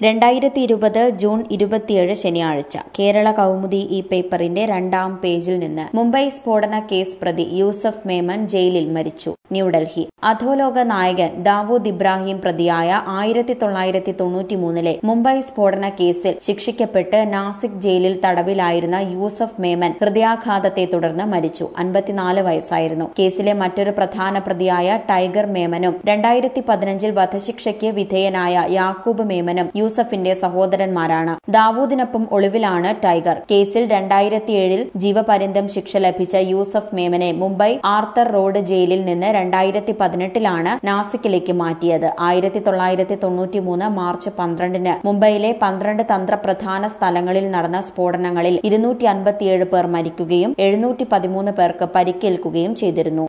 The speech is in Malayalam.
രണ്ടായിരത്തി ഇരുപത് ജൂൺ ഇരുപത്തിയേഴ് ശനിയാഴ്ച കേരള കൗമുദി ഈ പേപ്പറിന്റെ രണ്ടാം പേജിൽ നിന്ന് മുംബൈ സ്ഫോടന കേസ് പ്രതി യൂസഫ് മേമൻ ജയിലിൽ മരിച്ചു ന്യൂഡൽഹി അധോലോക നായകൻ ദാവൂദ് ഇബ്രാഹിം പ്രതിയായ ആയിരത്തി തൊള്ളായിരത്തി തൊണ്ണൂറ്റി മൂന്നിലെ മുംബൈ സ്ഫോടന കേസിൽ ശിക്ഷിക്കപ്പെട്ട് നാസിക് ജയിലിൽ തടവിലായിരുന്ന യൂസഫ് മേമൻ ഹൃദയാഘാതത്തെ തുടർന്ന് മരിച്ചു അൻപത്തിനാല് വയസ്സായിരുന്നു കേസിലെ മറ്റൊരു പ്രധാന പ്രതിയായ ടൈഗർ മേമനും രണ്ടായിരത്തി പതിനഞ്ചിൽ വധശിക്ഷയ്ക്ക് വിധേയനായ യാക്കൂബ് മേമനും യൂസഫിന്റെ സഹോദരന്മാരാണ് ദാവൂദിനൊപ്പം ഒളിവിലാണ് ടൈഗർ കേസിൽ രണ്ടായിരത്തിയേഴിൽ ജീവപര്യന്തം ശിക്ഷ ലഭിച്ച യൂസഫ് മേമനെ മുംബൈ ആർത്തർ റോഡ് ജയിലിൽ നിന്ന് രണ്ടായിരത്തി പതിനെട്ടിലാണ് നാസിക്കിലേക്ക് മാറ്റിയത് ആയിരത്തി തൊള്ളായിരത്തി തൊണ്ണൂറ്റി മൂന്ന് മാർച്ച് പന്ത്രണ്ടിന് മുംബൈയിലെ പന്ത്രണ്ട് തന്ത്രപ്രധാന സ്ഥലങ്ങളിൽ നടന്ന സ്ഫോടനങ്ങളിൽ ഇരുന്നൂറ്റി അൻപത്തിയേഴ് പേർ മരിക്കുകയും എഴുന്നൂറ്റി പതിമൂന്ന് പേർക്ക് പരിക്കേൽക്കുകയും ചെയ്തിരുന്നു